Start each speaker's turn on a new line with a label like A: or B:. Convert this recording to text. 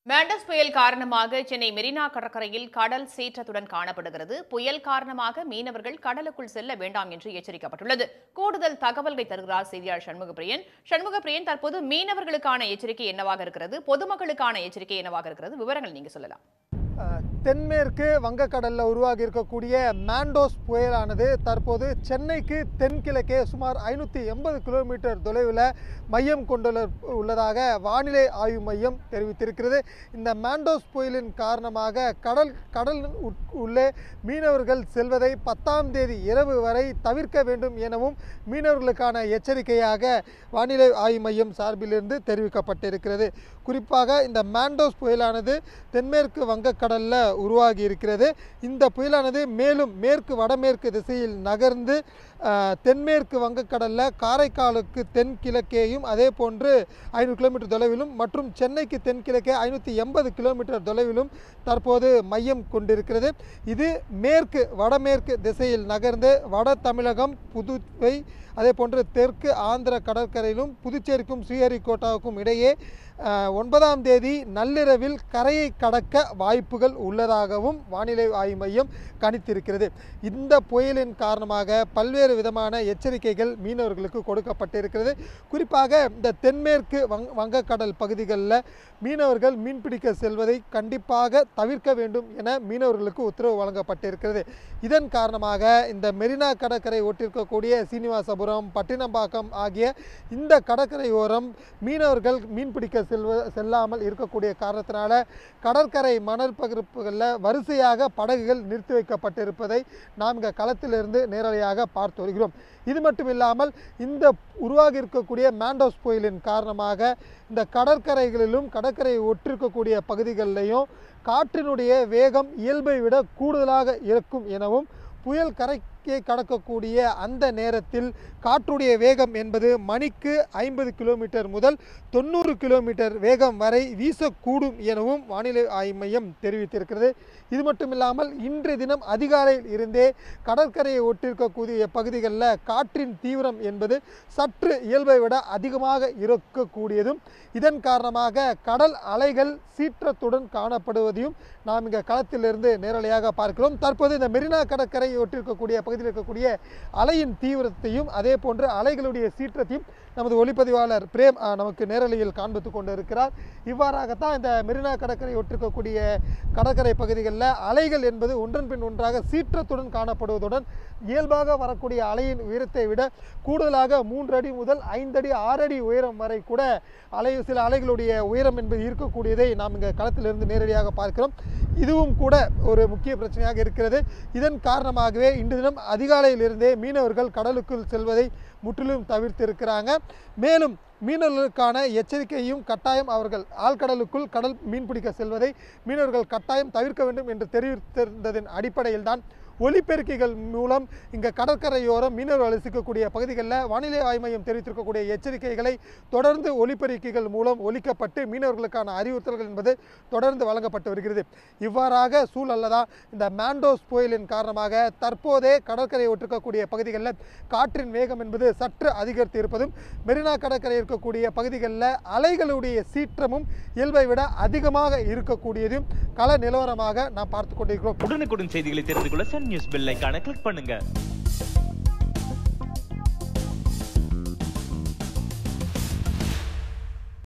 A: Mandous புயல் காரணமாக சென்னை மெரினா கடற்கரையில் கடல் சீற்றத்துடன் காணப்படுகிறது புயல் காரணமாக மீனவர்கள் கடலுக்குள் செல்ல வேண்டாம் என்று எச்சரிக்கப்பட்டுள்ளது கூடுதல் தகவல்களை தருகிறார் செய்தியாளர் சண்முகப்பிரியன் சண்முகப்பிரியன் தற்போது மீனவர்களுக்கான எச்சரிக்கை என்னவாக இருக்கிறது பொதுமக்களுக்கான எச்சரிக்கை என்னவாக இருக்கிறது விவரங்கள் நீங்க சொல்லலாம்
B: அஹ், தென்மேற்கு வங்கக்கடலில் உருவாகி இருக்கக்கூடிய மாண்டோஸ் புயலானது தற்போது சென்னைக்கு தென்கிழக்கே சுமார் ஐநூற்றி எண்பது கிலோமீட்டர் தொலைவில் மையம் கொண்டுள்ள உள்ளதாக வானிலை ஆய்வு மையம் தெரிவித்திருக்கிறது இந்த மாண்டோஸ் புயலின் காரணமாக கடல் கடல் உட்- உள்ளே மீனவர்கள் செல்வதை பத்தாம் தேதி இரவு வரை தவிர்க்க வேண்டும் எனவும் மீனவர்களுக்கான எச்சரிக்கையாக வானிலை ஆய்வு மையம் சார்பிலிருந்து தெரிவிக்கப்பட்டிருக்கிறது குறிப்பாக இந்த மாண்டோஸ் புயலானது தென்மேற்கு வங்கக்கடலில் உருவாகி இருக்கிறது இந்த புயலானது மேலும் மேற்கு வடமேற்கு திசையில் நகர்ந்து அஹ், தென்மேற்கு வங்கக்கடலில் காரைக்காலுக்கு தென்கிழக்கேயும் அதே போன்று ஐநூறு கிலோமீட்டர் தொலைவிலும் மற்றும் சென்னைக்கு தென்கிழக்கே ஐநூற்றி எண்பது கிலோமீட்டர் தொலைவிலும் தற்போது மையம் கொண்டிருக்கிறது இது மேற்கு வடமேற்கு திசையில் நகர்ந்து வட தமிழகம் புதுவை அதே போன்று தெற்கு ஆந்திர கடற்கரையிலும் புதுச்சேரிக்கும் ஸ்ரீஹரிகோட்டாவுக்கும் இடையே அஹ், ஒன்பதாம் தேதி நள்ளிரவில் கரையை கடக்க வாய்ப்புகள் உள்ளதாகவும் வானிலை ஆய்வு மையம் கணித்திருக்கிறது இந்த புயலின் காரணமாக பல்வேறு விதமான எச்சரிக்கைகள் மீனவர்களுக்கு கொடுக்கப்பட்டிருக்கிறது குறிப்பாக இந்த தென்மேற்கு வங் வங்கக்கடல் பகுதிகளில் மீனவர்கள் மீன்பிடிக்க செல்வதை கண்டிப்பாக தவிர்க்க வேண்டும் என மீனவர்களுக்கு உத்தரவு வழங்கப்பட்டிருக்கிறது இதன் காரணமாக இந்த மெரினா கடற்கரை ஒட்டிருக்கக்கூடிய சீனிவாசபுரம் பட்டினப்பாக்கம் ஆகிய இந்த கடற்கரையோரம் மீனவர்கள் மீன்பிடிக்க செல்வ செல்லாமல் இருக்கக்கூடிய காரணத்தினால கடற்கரை மணல் பகிர்ப்புகளில் வரிசையாக படகுகள் நிறுத்தி வைக்கப்பட்டிருப்பதை நாம் இங்கே களத்திலிருந்து நேரடியாக பார்த்து வருகிறோம் இது மட்டும் இல்லாமல் இந்த உருவாகி இருக்கக்கூடிய மாண்டோஸ் புயலின் காரணமாக இந்த கடற்கரைகளிலும் கடற்கரையை ஒற்றிருக்கக்கூடிய பகுதிகளிலையும் காற்றினுடைய வேகம் இயல்பை விட கூடுதலாக இருக்கும் எனவும் புயல் கரைக்கே கடக்கக்கூடிய அந்த நேரத்தில் காற்றுடைய வேகம் என்பது மணிக்கு ஐம்பது கிலோமீட்டர் முதல் தொண்ணூறு கிலோமீட்டர் வேகம் வரை வீசக்கூடும் எனவும் வானிலை ஆய்வு மையம் தெரிவித்திருக்கிறது இது மட்டும் இல்லாமல் இன்றைய தினம் அதிகாலையில் இருந்தே கடற்கரையை ஒட்டிருக்கக்கூடிய பகுதிகளில் காற்றின் தீவிரம் என்பது சற்று இயல்பை விட அதிகமாக இருக்கக்கூடியதும் இதன் காரணமாக கடல் அலைகள் சீற்றத்துடன் காணப்படுவதையும் நாம் இங்கே களத்திலிருந்து நேரடியாக பார்க்கிறோம் தற்போது இந்த மெரினா கடற்கரை ஒட்டிருக்கக்கூடிய பகுதியில் இருக்கக்கூடிய அலையின் தீவிரத்தையும் அதே போன்று அலைகளுடைய சீற்றத்தையும் நமது ஒளிப்பதிவாளர் பிரேம் ஆ, நமக்கு நேரலையில் காண்பித்து கொண்டு இருக்கிறார் இவ்வாறாகத்தான் இந்த மெரினா கடற்கரை ஒட்டிருக்கக்கூடிய கடற்கரை பகுதிகளில் அலைகள் என்பது ஒன்றன் பின் ஒன்றாக சீற்றத்துடன் காணப்படுவதுடன் இயல்பாக வரக்கூடிய அலையின் உயரத்தை விட கூடுதலாக மூன்று அடி முதல் ஐந்து அடி ஆறு அடி உயரம் வரை கூட அலை சில அலைகளுடைய உயரம் என்பது இருக்கக்கூடியதை நாம் இங்கே களத்திலிருந்து நேரடியாக பார்க்கிறோம் இதுவும் கூட ஒரு முக்கிய பிரச்சனையாக இருக்கிறது இதன் காரணமாகவே இன்று தினம் அதிகாலையிலிருந்தே மீனவர்கள் கடலுக்குள் செல்வதை முற்றிலும் தவிர்த்திருக்கிறாங்க மேலும் மீனவர்களுக்கான எச்சரிக்கையும் கட்டாயம் அவர்கள் ஆழ்கடலுக்குள் கடல் மீன்பிடிக்க செல்வதை மீனவர்கள் கட்டாயம் தவிர்க்க வேண்டும் என்று தெரிவித்திருந்ததன் அடிப்படையில்தான் ஒலிபெருக்கிகள் மூலம் இங்கே கடற்கரையோரம் மீனவர்கள் வசிக்கக்கூடிய பகுதிகளில் வானிலை ஆய்வு மையம் தெரிவித்திருக்கக்கூடிய எச்சரிக்கைகளை தொடர்ந்து ஒலிபெருக்கிகள் மூலம் ஒலிக்கப்பட்டு மீனவர்களுக்கான அறிவுறுத்தல்கள் என்பது தொடர்ந்து வழங்கப்பட்டு வருகிறது இவ்வாறாக சூழல்ல தான் இந்த மாண்டோஸ் புயலின் காரணமாக தற்போதே கடற்கரை ஒட்டிருக்கக்கூடிய பகுதிகளில் காற்றின் வேகம் என்பது சற்று அதிகரித்து இருப்பதும் மெரினா கடற்கரை இருக்கக்கூடிய பகுதிகளில் அலைகளுடைய சீற்றமும் இயல்பை விட அதிகமாக இருக்கக்கூடியதும் கள நிலவரமாக நாம் பார்த்து கொண்டிருக்கிறோம்
C: உடனுக்குடன் செய்திகளை தெரிந்து கொள்ள சன் நியூஸ் பெல் ஐகானை கிளிக் பண்ணுங்க